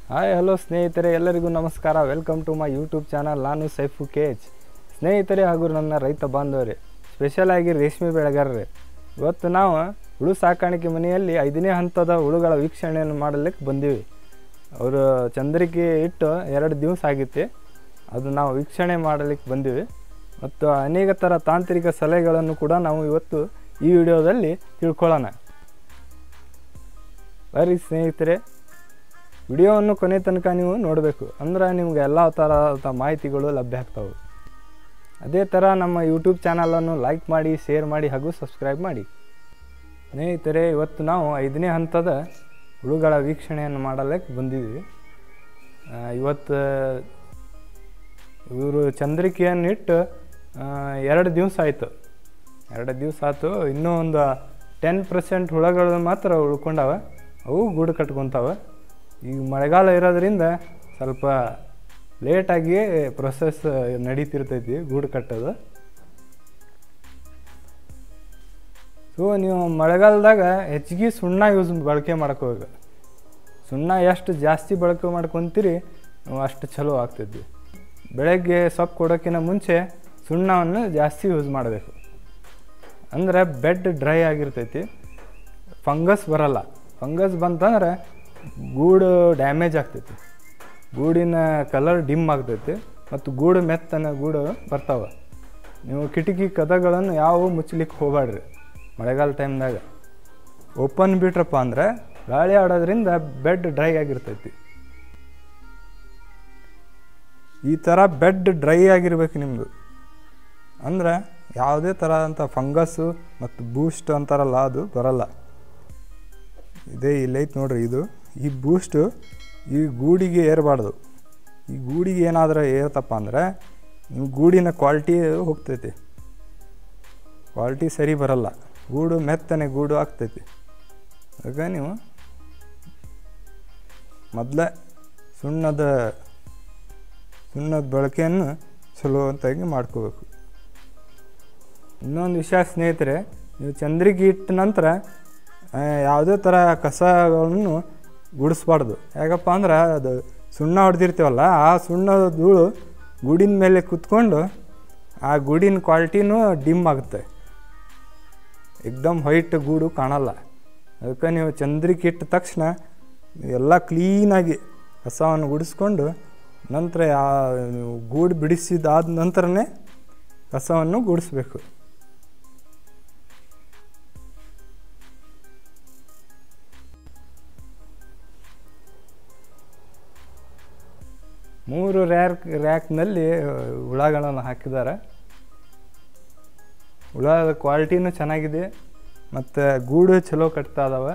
Hi hello ಸ್ನೇಹಿತರೆ ಎಲ್ಲರಿಗೂ ನಮಸ್ಕಾರ welcome to my YouTube channel ನಾನು ಸೈಫು ಕೆ ಎಚ್ ಸ್ನೇಹಿತರೆ ಹಾಗೂ ನನ್ನ ರೈತ ಬಾಂಧವರೇ ಸ್ಪೆಷಲ್ ಆಗಿ ರೇಷ್ಮೆ ಬೆಳೆಗಾರರೇ ಇವತ್ತು ನಾವು ಹುಳು ಸಾಕಾಣಿಕೆ ಮನೆಯಲ್ಲಿ ಐದನೇ ಹಂತದ ಹುಳುಗಳ ವೀಕ್ಷಣೆಯನ್ನು ಮಾಡಲಿಕ್ಕೆ ಬಂದೀವಿ ಅವರು ಚಂದ್ರಿಕೆ ಇಟ್ಟು ಎರಡು ದಿವಸ ಆಗಿತ್ತೆ ಅದು ನಾವು ವೀಕ್ಷಣೆ ಮಾಡಲಿಕ್ಕೆ ಬಂದೀವಿ ಮತ್ತು ಅನೇಕ ಥರ ತಾಂತ್ರಿಕ ಸಲಹೆಗಳನ್ನು ಕೂಡ ನಾವು ಇವತ್ತು ಈ ವಿಡಿಯೋದಲ್ಲಿ ತಿಳ್ಕೊಳ್ಳೋಣ ಬರ್ರಿ ಸ್ನೇಹಿತರೆ ವಿಡಿಯೋವನ್ನು ಕೊನೆ ತನಕ ನೀವು ನೋಡಬೇಕು ಅಂದ್ರೆ ನಿಮ್ಗೆ ಎಲ್ಲ ಥರದ ಮಾಹಿತಿಗಳು ಲಭ್ಯ ಆಗ್ತವೆ ಅದೇ ಥರ ನಮ್ಮ ಯೂಟ್ಯೂಬ್ ಚಾನಲನ್ನು ಲೈಕ್ ಮಾಡಿ ಶೇರ್ ಮಾಡಿ ಹಾಗೂ ಸಬ್ಸ್ಕ್ರೈಬ್ ಮಾಡಿ ಸ್ನೇಹಿತರೆ ಇವತ್ತು ನಾವು ಐದನೇ ಹಂತದ ಹುಳುಗಳ ವೀಕ್ಷಣೆಯನ್ನು ಮಾಡಲಿಕ್ಕೆ ಬಂದಿದ್ದೀವಿ ಆ, ಇವತ್ತು ಇವರು ಚಂದ್ರಿಕೆಯನ್ನು ಇಟ್ಟು ಆ, ಎರಡು ದಿವಸ ಆಯಿತು ಎರಡು ದಿವಸ ಆಯ್ತು ಇನ್ನೂ ಒಂದು ಟೆನ್ ಪರ್ಸೆಂಟ್ ಹುಳಗಳು ಮಾತ್ರ ಉಳ್ಕೊಂಡವ ಅವು ಗೂಡು ಕಟ್ಕೊತಾವೆ ಈಗ ಮಳೆಗಾಲ ಇರೋದ್ರಿಂದ ಸ್ವಲ್ಪ ಲೇಟಾಗಿ ಪ್ರೊಸೆಸ್ ನಡೀತಿರ್ತೈತಿ ಗೂಡು ಕಟ್ಟೋದು ಸೊ ನೀವು ಮಳೆಗಾಲದಾಗ ಹೆಚ್ಚಿಗೆ ಸುಣ್ಣ ಯೂಸ್ ಬಳಕೆ ಮಾಡ್ಕೋಬೇಕು ಸುಣ್ಣ ಎಷ್ಟು ಜಾಸ್ತಿ ಬಳಕೆ ಮಾಡ್ಕೊತೀರಿ ನೀವು ಅಷ್ಟು ಚಲೋ ಆಗ್ತೈತಿ ಬೆಳಗ್ಗೆ ಸೊಪ್ಪು ಕೊಡೋಕ್ಕಿಂತ ಮುಂಚೆ ಸುಣ್ಣವನ್ನು ಜಾಸ್ತಿ ಯೂಸ್ ಮಾಡಬೇಕು ಅಂದರೆ ಬೆಡ್ ಡ್ರೈ ಆಗಿರ್ತೈತಿ ಫಂಗಸ್ ಬರಲ್ಲ ಫಂಗಸ್ ಬಂತಂದ್ರೆ ಗೂಡು ಡ್ಯಾಮೇಜ್ ಆಗ್ತೈತಿ ಗೂಡಿನ ಕಲರ್ ಡಿಮ್ ಆಗ್ತೈತಿ ಮತ್ತು ಗೂಡು ಮೆತ್ತನ ಗೂಡು ಬರ್ತಾವೆ ನೀವು ಕಿಟಕಿ ಕದಗಳನ್ನು ಯಾವ ಮುಚ್ಚಲಿಕ್ಕೆ ಹೋಗಬೇಡ್ರಿ ಮಳೆಗಾಲ ಟೈಮ್ದಾಗ ಓಪನ್ ಬಿಟ್ರಪ್ಪ ಅಂದ್ರೆ ಗಾಳಿ ಆಡೋದ್ರಿಂದ ಬೆಡ್ ಡ್ರೈ ಆಗಿರ್ತೈತಿ ಈ ಥರ ಬೆಡ್ ಡ್ರೈ ಆಗಿರ್ಬೇಕು ನಿಮ್ಮದು ಅಂದ್ರೆ ಯಾವುದೇ ಥರದಂಥ ಫಂಗಸ್ಸು ಮತ್ತು ಬೂಸ್ಟ್ ಅಂತಾರಲ್ಲ ಅದು ಬರಲ್ಲ ಇದೇ ಇಲ್ಲೈತೆ ನೋಡ್ರಿ ಇದು ಈ ಬೂಸ್ಟು ಈ ಗೂಡಿಗೆ ಏರಬಾರ್ದು ಈ ಗೂಡಿಗೆ ಏನಾದರೂ ಏರ್ತಪ್ಪ ಅಂದ್ರೆ ನಿಮ್ಮ ಗೂಡಿನ ಕ್ವಾಲಿಟಿ ಹೋಗ್ತೈತಿ ಕ್ವಾಲಿಟಿ ಸರಿ ಬರಲ್ಲ ಗೂಡು ಮೆತ್ತನೆ ಗೂಡು ಆಗ್ತೈತಿ ಅದಕ್ಕೆ ನೀವು ಮೊದಲೇ ಸುಣ್ಣದ ಸುಣ್ಣದ ಬಳಕೆಯನ್ನು ಚಲೋ ಅಂತಾಗಿ ಮಾಡ್ಕೋಬೇಕು ಇನ್ನೊಂದು ವಿಷಯ ಸ್ನೇಹಿತರೆ ನೀವು ಚಂದ್ರಿಗೆ ಇಟ್ಟ ನಂತರ ಆ, ಯಾವುದೇ ಥರ ಕಸಗಳನ್ನು ಗುಡಿಸ್ಬಾರ್ದು ಯಾಕಪ್ಪ ಅಂದ್ರೆ ಅದು ಸುಣ್ಣ ಹೊಡೆದಿರ್ತೀವಲ್ಲ ಆ ಸುಣ್ಣದ ಧೂಳು ಗೂಡಿನ ಮೇಲೆ ಕುತ್ಕೊಂಡು ಆ ಗೂಡಿನ ಕ್ವಾಲಿಟಿನೂ ಡಿಮ್ ಆಗುತ್ತೆ ಎಕ್ದಮ್ ವೈಟ್ ಗೂಡು ಕಾಣಲ್ಲ ಅದಕ್ಕೆ ನೀವು ಚಂದ್ರಿಕೆ ಇಟ್ಟ ತಕ್ಷಣ ಎಲ್ಲ ಕ್ಲೀನಾಗಿ ಕಸವನ್ನು ಗುಡಿಸ್ಕೊಂಡು ನಂತರ ಯಾ ನೀವು ಗೂಡು ಬಿಡಿಸಿದಾದ ನಂತರನೇ ಕಸವನ್ನು ಗುಡಿಸ್ಬೇಕು ಮೂರು ರ್ಯಾಕ್ ರ್ಯಾಕ್ನಲ್ಲಿ ಹುಳಗಳನ್ನು ಹಾಕಿದ್ದಾರೆ ಹುಳದ ಕ್ವಾಲಿಟಿನೂ ಚೆನ್ನಾಗಿದೆ ಮತ್ತು ಗೂಡು ಚಲೋ ಕಟ್ತಾ ಇದಾವೆ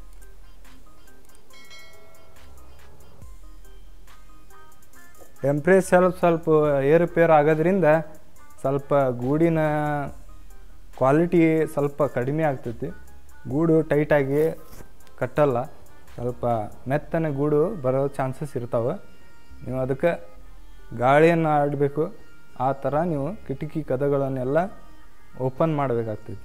ಟೆಂಪ್ರೇಚರ್ ಸ್ವಲ್ಪ ಏರುಪೇರು ಆಗೋದ್ರಿಂದ ಸ್ವಲ್ಪ ಗೂಡಿನ ಕ್ವಾಲಿಟಿ ಸ್ವಲ್ಪ ಕಡಿಮೆ ಆಗ್ತೈತಿ ಗೂಡು ಟೈಟಾಗಿ ಕಟ್ಟಲ್ಲ ಸ್ವಲ್ಪ ಮೆತ್ತನೆ ಗೂಡು ಬರೋ ಚಾನ್ಸಸ್ ಇರ್ತಾವೆ ನೀವು ಅದಕ್ಕೆ ಗಾಳಿಯನ್ನು ಆಡಬೇಕು ಆ ಥರ ನೀವು ಕಿಟಕಿ ಕದಗಳನ್ನೆಲ್ಲ ಓಪನ್ ಮಾಡಬೇಕಾಗ್ತೈತಿ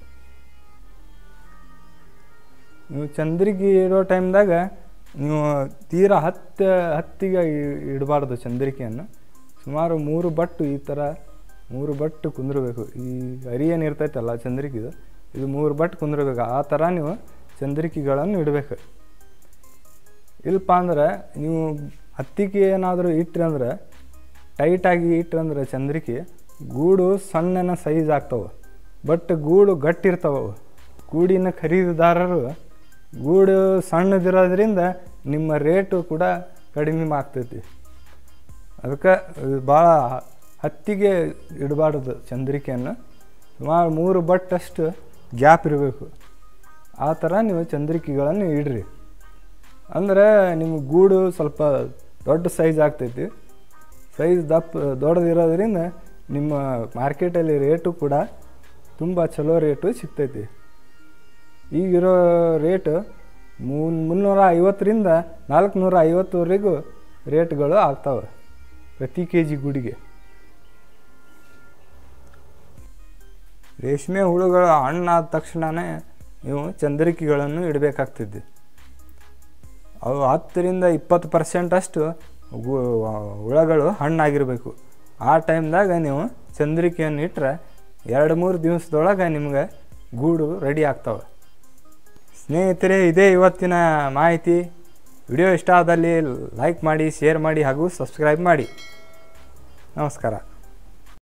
ನೀವು ಚಂದ್ರಿಗೆ ಇರೋ ಟೈಮ್ದಾಗ ನೀವು ತೀರಾ ಹತ್ತು ಹತ್ತಿಗೆ ಇ- ಇಡಬಾರ್ದು ಚಂದ್ರಿಕೆಯನ್ನು ಸುಮಾರು ಮೂರು ಬಟ್ಟು ಈ ಥರ ಮೂರು ಬಟ್ಟು ಕುಂದಿರ್ಬೇಕು ಈ ಅರಿ ಏನು ಇರ್ತೈತಲ್ಲ ಚಂದ್ರಿಕಿದು ಇದು ಮೂರು ಬಟ್ಟು ಕುಂದಿರ್ಬೇಕು ಆ ಥರ ನೀವು ಚಂದ್ರಿಕೆಗಳನ್ನು ಇಡಬೇಕು ಇಲ್ಲಪ್ಪ ಅಂದ್ರೆ ನೀವು ಹತ್ತಿಗೆ ಏನಾದರೂ ಇಟ್ರಿ ಅಂದ್ರೆ ಟೈಟಾಗಿ ಇಟ್ರಿ ಅಂದ್ರೆ ಚಂದ್ರಿಕೆ ಗೂಡು ಸಣ್ಣನ ಸೈಜ್ ಆಗ್ತವೆ ಬಟ್ ಗೂಡು ಗಟ್ಟಿರ್ತಾವೆ ಅವು. ಗೂಡಿನ ಖರೀದಿದಾರರು ಗೂಡು ಸಣ್ಣದಿರೋದ್ರಿಂದ ನಿಮ್ಮ ರೇಟು ಕೂಡ ಕಡಿಮೆ ಆಗ್ತೈತಿ ಅದಕ್ಕೆ ಭಾಳ ಹತ್ತಿಗೆ ಇಡಬಾರ್ದು ಚಂದ್ರಿಕೆಯನ್ನು ಸುಮಾರು ಮೂರು ಬಟ್ಟಷ್ಟು ಗ್ಯಾಪ್ ಇರಬೇಕು ಆ ಥರ ನೀವು ಚಂದ್ರಿಕೆಗಳನ್ನು ಇಡ್ರಿ ಅಂದರೆ ನಿಮ್ಮ ಗೂಡು ಸ್ವಲ್ಪ ದೊಡ್ಡ ಸೈಜ್ ಆಗ್ತೈತಿ ಸೈಜ್ ದಪ್ಪ ದೊಡ್ಡದಿರೋದ್ರಿಂದ ನಿಮ್ಮ ಮಾರ್ಕೆಟಲ್ಲಿ ರೇಟು ಕೂಡ ತುಂಬ ಚಲೋ ರೇಟು ಸಿಗ್ತೈತಿ ಈಗಿರೋ ರೇಟು ಮುನ್ ಮುನ್ನೂರ ಐವತ್ತರಿಂದ ನಾಲ್ಕುನೂರ ಐವತ್ತುವರೆಗೂ ರೇಟ್ಗಳು ಆಗ್ತವೆ ಪ್ರತಿ ಕೆ ಜಿ ಗುಡಿಗೆ ರೇಷ್ಮೆ ಹುಳುಗಳು ಹಣ್ಣಾದ ತಕ್ಷಣವೇ ನೀವು ಚಂದ್ರಿಕೆಗಳನ್ನು ಇಡಬೇಕಾಗ್ತಿದ್ದೆ ಅವು ಹತ್ತರಿಂದ ಇಪ್ಪತ್ತು ಪರ್ಸೆಂಟಷ್ಟು ಗು ಹುಳಗಳು ಹಣ್ಣಾಗಿರಬೇಕು ಆ ಟೈಮ್ದಾಗ ನೀವು ಚಂದ್ರಿಕೆಯನ್ನು ಇಟ್ಟರೆ ಎರಡು ಮೂರು ದಿವಸದೊಳಗೆ ನಿಮ್ಗೆ ಗೂಡು ರೆಡಿ ಆಗ್ತವೆ ಸ್ನೇಹಿತರೆ ಇದೇ ಇವತ್ತಿನ ಮಾಹಿತಿ ವಿಡಿಯೋ ಇಷ್ಟ ಆದಲ್ಲಿ ಲೈಕ್ ಮಾಡಿ ಶೇರ್ ಮಾಡಿ ಹಾಗೂ ಸಬ್ಸ್ಕ್ರೈಬ್ ಮಾಡಿ ನಮಸ್ಕಾರ